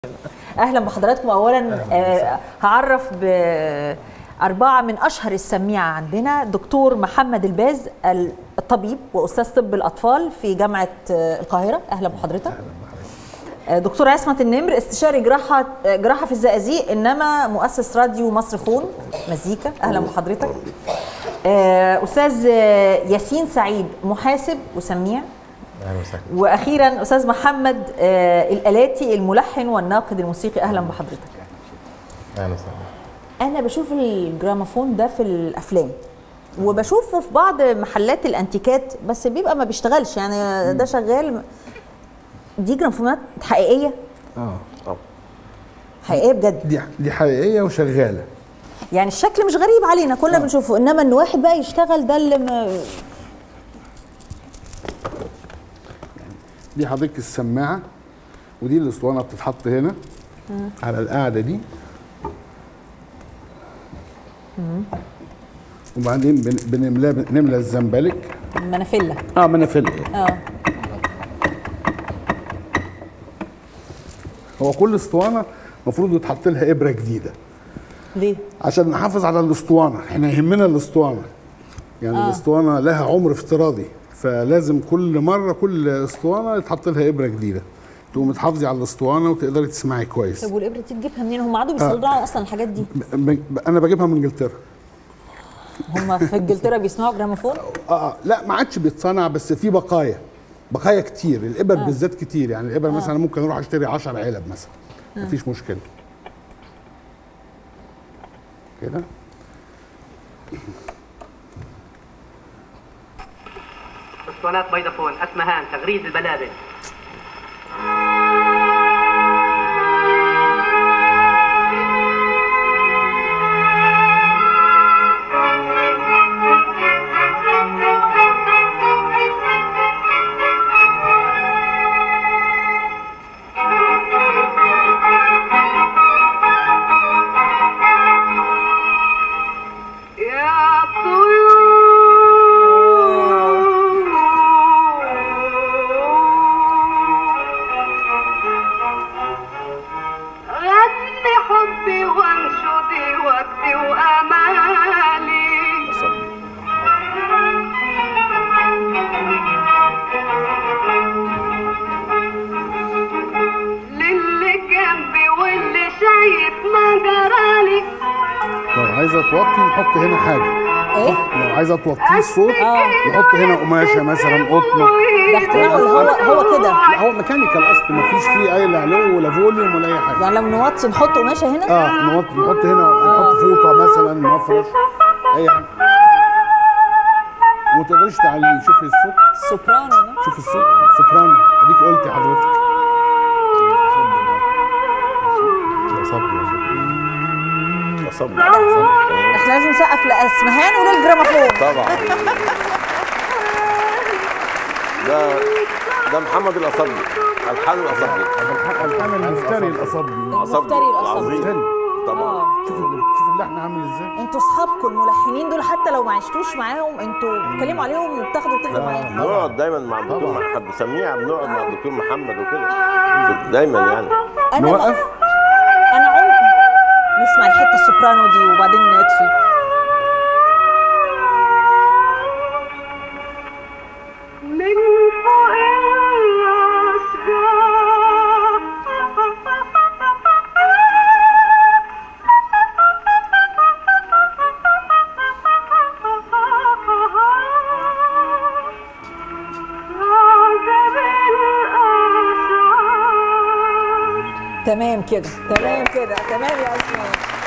اهلا بحضراتكم اولا آه هعرف باربعه من اشهر السميعه عندنا دكتور محمد الباز الطبيب واستاذ طب الاطفال في جامعه آه القاهره اهلا بحضرتك آه دكتور عصمت النمر استشاري جراحه آه جراحه في الزقازيق انما مؤسس راديو مصر فون مزيكا اهلا بحضرتك آه استاذ آه ياسين سعيد محاسب وسميع اهلا وسهلا واخيرا استاذ محمد آه الالاتي الملحن والناقد الموسيقي اهلا بحضرتك اهلا وسهلا انا بشوف الجراموفون ده في الافلام وبشوفه في بعض محلات الانتيكات بس بيبقى ما بيشتغلش يعني ده شغال دي جراموفونات حقيقيه اه حقيقيه بجد دي دي حقيقيه وشغاله يعني الشكل مش غريب علينا كلنا بنشوفه انما ان واحد بقى يشتغل ده اللي ما دي حضرتك السماعه ودي الاسطوانه بتتحط هنا على القاعده دي وبعدين بن- بنملاه بنملى الزنبلك منافله اه منافل اه هو كل اسطوانه المفروض يتحط لها ابره جديده ليه؟ عشان نحافظ على الاسطوانه احنا يهمنا الاسطوانه يعني آه. الاسطوانه لها عمر افتراضي فلازم كل مره كل اسطوانه يتحط لها ابره جديده تقوم تحافظي على الاسطوانه وتقدري تسمعي كويس طب والابره دي تجيبها منين؟ هم قعدوا بيصدروا اصلا الحاجات دي ب- ب- انا بجيبها من انجلترا هم في انجلترا بيسمعوا جراموفون اه لا ما عادش بيتصنع بس في بقايا بقايا كتير الابر آه. بالذات كتير يعني الابر آه. مثلا ممكن اروح اشتري 10 علب مثلا آه. مفيش مشكله كده اسطوانات فودافون اسمهان تغريد البلابل يا غني حبي وانشدي وقتي وامالي للي جنبي واللي شايف ما جرالي لو عايزه توطي نحط هنا حاجه ايه؟ لو عايزه توطيه الصوت آه. نحط هنا قماشه مثلا قطنه ده اختراع ولا هو هو كده؟ لا هو ميكانيكال اصلا ما فيش فيه اي لا علو ولا فوليوم ولا اي حاجه يعني لو نوطي نحط قماشه هنا؟ اه نحط نحط هنا نحط فوطه مثلا مفرش اي حاجه وما تقدريش تعليه شوفي الصوت سوبرانو ده شوف الصوت سوبرانو اديك قلتي حضرتك صبري احنا لازم نسقف لاسمهان وللجراموفون طبعا ده ده محمد الاصبي الحان الاصبي الحان المفتري الاصابي المفتري الأصبي. مفتري طبعا شوف شوف اللحن عامل ازاي انتوا اصحابكم الملحنين دول حتى لو ما عشتوش معاهم انتوا بتتكلموا عليهم وبتاخدوا وتدوا معاهم بنقعد دايما مع الدكتور محمد سميع بنقعد مع الدكتور محمد وكده دايما يعني انا نوقف انا عمري نسمع الحته السوبرانو دي وبعدين نطفي من فوق تمام كده تمام كده تمام يا اسماء